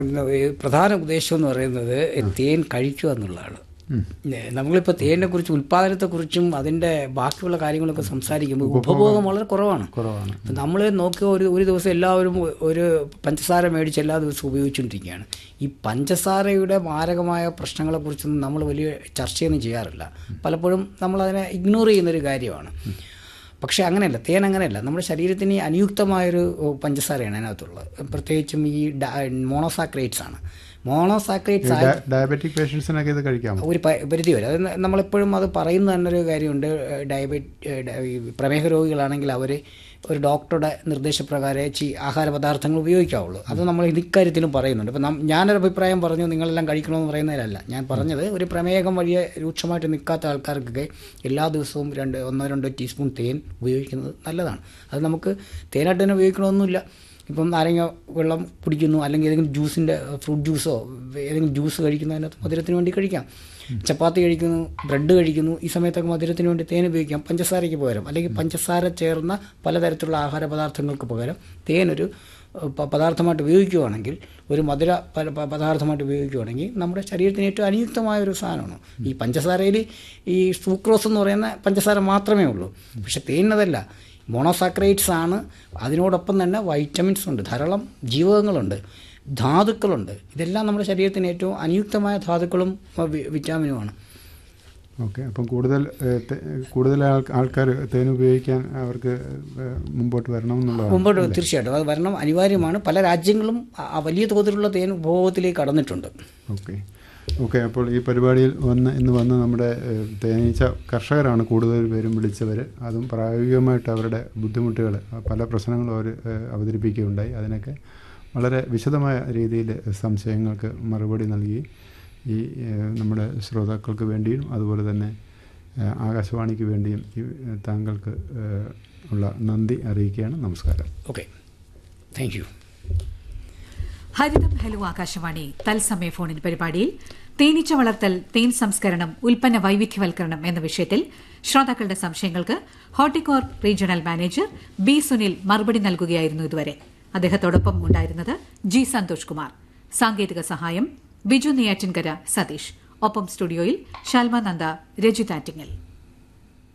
ഇന്ന് ഈ പ്രധാന ഉദ്ദേശം എന്ന് പറയുന്നത് തേൻ കഴിക്കുക എന്നുള്ളതാണ് നമ്മളിപ്പോൾ തേനിനെ കുറിച്ച് ഉൽപ്പാദനത്തെക്കുറിച്ചും അതിൻ്റെ ബാക്കിയുള്ള കാര്യങ്ങളൊക്കെ സംസാരിക്കുമ്പോൾ ഉപഭോഗം വളരെ കുറവാണ് കുറവാണ് നമ്മൾ നോക്കിയ ഒരു ഒരു ദിവസം എല്ലാവരും ഒരു പഞ്ചസാര മേടിച്ച് എല്ലാ ദിവസവും ഉപയോഗിച്ചുകൊണ്ടിരിക്കുകയാണ് ഈ പഞ്ചസാരയുടെ മാരകമായ പ്രശ്നങ്ങളെക്കുറിച്ചൊന്നും നമ്മൾ വലിയ ചർച്ചയൊന്നും ചെയ്യാറില്ല പലപ്പോഴും നമ്മളതിനെ ഇഗ്നോർ ചെയ്യുന്നൊരു കാര്യമാണ് പക്ഷേ അങ്ങനെയല്ല തേൻ അങ്ങനെയല്ല നമ്മുടെ ശരീരത്തിന് അനുയുക്തമായൊരു പഞ്ചസാരയാണ് അതിനകത്തുള്ളത് പ്രത്യേകിച്ചും ഈ മോണോസാക്രേറ്റ്സ് ആണ് മോണോസാക്രേറ്റ്സ് ആയി ഡയബറ്റിക് പേഷ്യൻസിനൊക്കെ ഇത് കഴിക്കാമോ ഒരു പ- പരിധി വരെ അത് ന- നമ്മളെപ്പോഴും അത് പറയുന്ന തന്നെ ഒരു കാര്യമുണ്ട് ഡയബറ്റ് പ്രമേഹ രോഗികളാണെങ്കിൽ അവർ ഒരു ഡോക്ടറുടെ നിർദ്ദേശപ്രകാരം ചി ആഹാര പദാർത്ഥങ്ങൾ ഉപയോഗിക്കാവുള്ളൂ അത് നമ്മൾ ഇക്കാര്യത്തിലും പറയുന്നുണ്ട് ഇപ്പം ഞാനൊരു അഭിപ്രായം പറഞ്ഞു നിങ്ങളെല്ലാം കഴിക്കണമെന്ന് പറയുന്നതിലല്ല ഞാൻ പറഞ്ഞത് ഒരു പ്രമേഹം വലിയ രൂക്ഷമായിട്ട് നിൽക്കാത്ത ആൾക്കാർക്കൊക്കെ എല്ലാ ദിവസവും രണ്ട് ഒന്നോ രണ്ടോ ടീസ്പൂൺ തേൻ ഉപയോഗിക്കുന്നത് നല്ലതാണ് അത് നമുക്ക് തേനായിട്ട് തന്നെ ഉപയോഗിക്കണമെന്നില്ല ഇപ്പം നാരങ്ങ വെള്ളം കുടിക്കുന്നു അല്ലെങ്കിൽ ഏതെങ്കിലും ജ്യൂസിൻ്റെ ഫ്രൂട്ട് ജ്യൂസോ ഏതെങ്കിലും ജ്യൂസ് കഴിക്കുന്നതിനകത്ത് മധുരത്തിന് വേണ്ടി കഴിക്കാം ചപ്പാത്തി കഴിക്കുന്നു ബ്രെഡ് കഴിക്കുന്നു ഈ സമയത്തൊക്കെ മധുരത്തിന് വേണ്ടി തേൻ ഉപയോഗിക്കാം പഞ്ചസാരയ്ക്ക് പകരം അല്ലെങ്കിൽ പഞ്ചസാര ചേർന്ന പലതരത്തിലുള്ള ആഹാര പദാർത്ഥങ്ങൾക്ക് പകരം തേനൊരു ഏഹ്, പ- പദാർത്ഥമായിട്ട് ഉപയോഗിക്കുകയാണെങ്കിൽ ഒരു മധുര പ- പ- പദാർത്ഥമായിട്ട് ഉപയോഗിക്കുകയാണെങ്കിൽ നമ്മുടെ ശരീരത്തിന് ഏറ്റവും അനുയുക്തമായ ഒരു സാധനമാണ് ഈ പഞ്ചസാരയിൽ ഈ സൂക്രോസ് എന്ന് പറയുന്ന പഞ്ചസാര മാത്രമേ ഉള്ളൂ പക്ഷെ തേനതല്ല മോണോസാക്രൈറ്റ്സ് ആണ് അതിനോടൊപ്പം തന്നെ വൈറ്റമിൻസ് ഉണ്ട് ധാരാളം ജീവകങ്ങളുണ്ട് ധാതുക്കളുണ്ട് ഇതെല്ലാം നമ്മുടെ ശരീരത്തിന് ഏറ്റവും അനുയുക്തമായ ധാതുക്കളും അഹ് വി- വിറ്റാമിനുമാണ് ഓക്കെ അപ്പം കൂടുതൽ ഏഹ്, തെ- കൂടുതൽ ആൾക്കാർ തേൻ ഉപയോഗിക്കാൻ അവർക്ക് ഏഹ്, മുമ്പോട്ട് വരണമെന്നുള്ളതാണ് മുമ്പോട്ട് തീർച്ചയായിട്ടും അത് വരണം അനിവാര്യമാണ് പല രാജ്യങ്ങളും ആ- ആ വലിയ തോതിലുള്ള തേൻ ഉപഭോഗത്തിലേക്ക് കടന്നിട്ടുണ്ട് ഓക്കെ ഓക്കെ അപ്പോൾ ഈ പരിപാടിയിൽ വന്ന് ഇന്ന് വന്ന് നമ്മുടെ ഏഹ്, തേനീച്ച കർഷകരാണ് കൂടുതൽ പേരും വിളിച്ചവർ അതും പ്രായോഗികമായിട്ട് അവരുടെ ബുദ്ധിമുട്ടുകൾ പല പ്രശ്നങ്ങളും അവർ ഏഹ്, അവതരിപ്പിക്കുകയുണ്ടായി അതിനൊക്കെ വളരെ വിശദമായ രീതിയിൽ സംശയങ്ങൾക്ക് മറുപടി നൽകി ഈ ഏഹ്, നമ്മുടെ ശ്രോതാക്കൾക്ക് വേണ്ടിയും അതുപോലെ തന്നെ ഏഹ്, ആകാശവാണിക്ക് വേണ്ടിയും ഈ ഏഹ്, താങ്കൾക്ക് ഏഹ്, ഉള്ള നന്ദി അറിയിക്കുകയാണ് നമസ്കാരം ഓക്കെ താങ്ക് യു ഹരിതം ഹലോ ആകാശവാണി തത്സമയ ഫോണിൻ പരിപാടിയിൽ തേനീച്ച വളർത്തൽ തേൻ സംസ്കരണം ഉൽപ്പന്ന വൈവിധ്യവൽക്കരണം എന്ന വിഷയത്തിൽ ശ്രോതാക്കളുടെ സംശയങ്ങൾക്ക് Horticorp regional manager B Sunil മറുപടി നൽകുകയായിരുന്നു ഇതുവരെ അദ്ദേഹത്തോടൊപ്പം ഉണ്ടായിരുന്നത് ജി സന്തോഷ് കുമാർ സാങ്കേതിക സഹായം ബിജു നെയ്യാറ്റിൻകര സതീഷ് ഒപ്പം സ്റ്റുഡിയോയിൽ ഷാൽമ നന്ദ രജിത് ആറ്റിങ്ങൽ